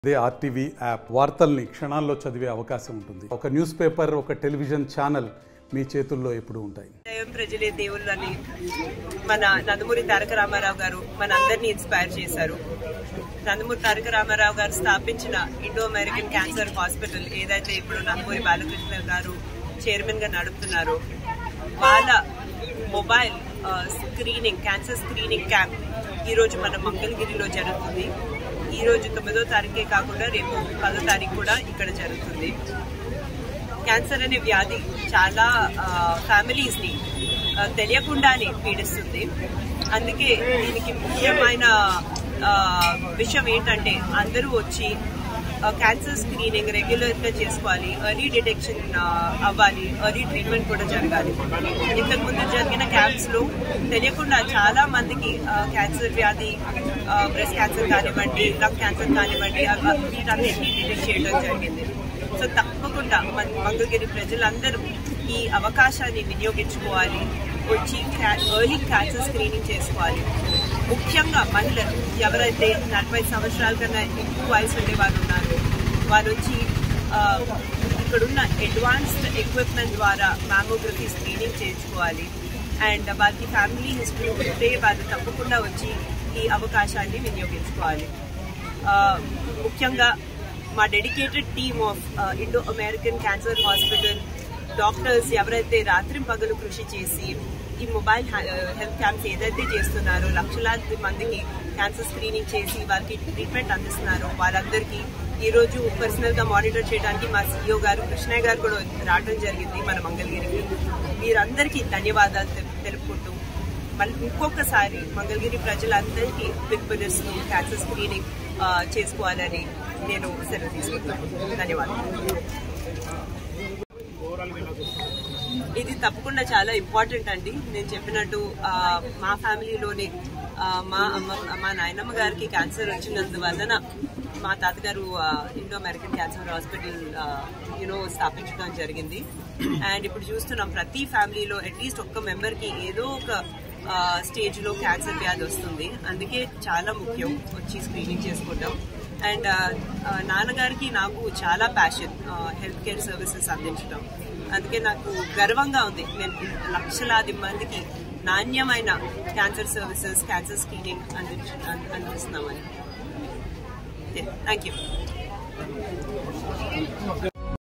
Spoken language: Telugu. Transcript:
అదే ఆర్టీవీ యాప్ వార్తల్ని క్షణాల్లో చదివే అవకాశం ఉంటుంది ఒక న్యూస్ పేపర్ ఒక టెలివిజన్ ఛానల్ మీ చేతుల్లో ఎప్పుడూ ఉంటాయి దైవం ప్రజలే దేవుళ్ళని మన నందమూరి తారక రామారావు గారు మన అందరినీ ఇన్స్పైర్ చేశారు నందమూరి తారక రామారావు గారు స్థాపించిన ఇండో అమెరికన్ క్యాన్సర్ హాస్పిటల్ ఏదైతే ఇప్పుడు నందమూరి బాలకృష్ణ గారు చైర్మన్ గా నడుపుతున్నారో వాళ్ళ మొబైల్ ఆ, స్క్రీనింగ్ క్యాన్సర్ స్క్రీనింగ్ క్యాంప్ ఈ రోజు మన మంగళగిరిలో జరుగుతుంది ఈ రోజు తొమ్మిదో తారీఖే కాకుండా రేపు పదో తారీఖు కూడా ఇక్కడ జరుగుతుంది క్యాన్సర్ అనే వ్యాధి చాలా ఫ్యామిలీస్ ని ఆ, తెలియకుండానే పీడిస్తుంది అందుకే దీనికి ముఖ్యమైన ఆ, విషయం ఏంటంటే అందరూ వచ్చి క్యాన్సర్ స్క్రీనింగ్ రెగ్యులర్ గా చేసుకోవాలి ఎర్లీ డిటెక్షన్ అవ్వాలి ఎర్లీ ట్రీట్మెంట్ కూడా జరగాలి ఇంతకు ముందు జరిగిన క్యాంప్స్ లో తెలియకుండా చాలా మందికి క్యాన్సర్ వ్యాధి బ్రెస్ట్ క్యాన్సర్ కానివ్వండి లంగ్ క్యాన్సర్ కానివ్వండి అవ- వీటన్నిటిని డిటెక్ట్ చేయడం జరిగింది సో తప్పకుండా మన మంగళగిరి ప్రజలందరూ ఈ అవకాశాన్ని వినియోగించుకోవాలి వచ్చి ఎర్లీ క్యాన్సర్ స్క్రీనింగ్ చేసుకోవాలి ముఖ్యంగా మహిళలు ఎవరైతే నలభై సంవత్సరాల కన్నా ఎక్కువ వయసు ఉండే వాళ్ళు ఉన్నారో వాళ్ళు వచ్చి ఆ, ఇక్కడున్న అడ్వాన్స్డ్ ఎక్విప్మెంట్ ద్వారా మామోగ్రఫీ స్క్రీనింగ్ చేయించుకోవాలి అండ్ వాళ్ళకి ఫ్యామిలీ హిస్టరీ ఉంటే వాళ్ళు తప్పకుండా వచ్చి ఈ అవకాశాన్ని వినియోగించుకోవాలి ఆ, ముఖ్యంగా మా dedicated team of Indo American cancer hospital doctors ఎవరైతే రాత్రి పగలు కృషి చేసి ఈ మొబైల్ హెల్త్ క్యాంప్స్ ఏదైతే చేస్తున్నారో లక్షలాది మందికి క్యాన్సర్ స్క్రీనింగ్ చేసి వాళ్ళకి ట్రీట్మెంట్ అందిస్తున్నారో వాళ్ళందరికీ ఈ రోజు పర్సనల్ గా మానిటర్ చేయడానికి మా సీఈఓ గారు కృష్ణయ్య గారు కూడా రావడం జరిగింది మన మంగళగిరికి వీరందరికీ ధన్యవాదాలు తెలు- తెలుపుకుంటూ మళ్ళీ ఇంకొకసారి మంగళగిరి ప్రజలందరికీ పిలుపునిస్తూ క్యాన్సర్ స్క్రీనింగ్ ఆ, చేసుకోవాలని నేను సెలవు తీసుకుంటాను ధన్యవాదాలు ఇది తప్పకుండా చాలా ఇంపార్టెంట్ అండి నేను చెప్పినట్టు ఆ, మా ఫ్యామిలీలోనే ఆ, మా అమ్మ మా నాయనమ్మ గారికి క్యాన్సర్ వచ్చినందువలన మా తాతగారు ఆ, Indo American cancer hospital you know స్థాపించడం జరిగింది అండ్ ఇప్పుడు చూస్తున్నాం ప్రతి ఫ్యామిలీలో అట్లీస్ట్ ఒక్క మెంబర్కి ఏదో ఒక స్టేజ్ లో క్యాన్సర్ వ్యాధి వస్తుంది అందుకే చాలా ముఖ్యం వచ్చి స్క్రీనింగ్ చేసుకుంటాం అండ్ నాన్నగారికి నాకు చాలా ప్యాషన్ హెల్త్ కేర్ సర్వీసెస్ అందించడం అందుకే నాకు గర్వంగా ఉంది నేను లక్షలాది మందికి నాణ్యమైన క్యాన్సర్ సర్వీసెస్ క్యాన్సర్ స్క్రీనింగ్ అందించ అందిస్తున్నామని థ్యాంక్ యూ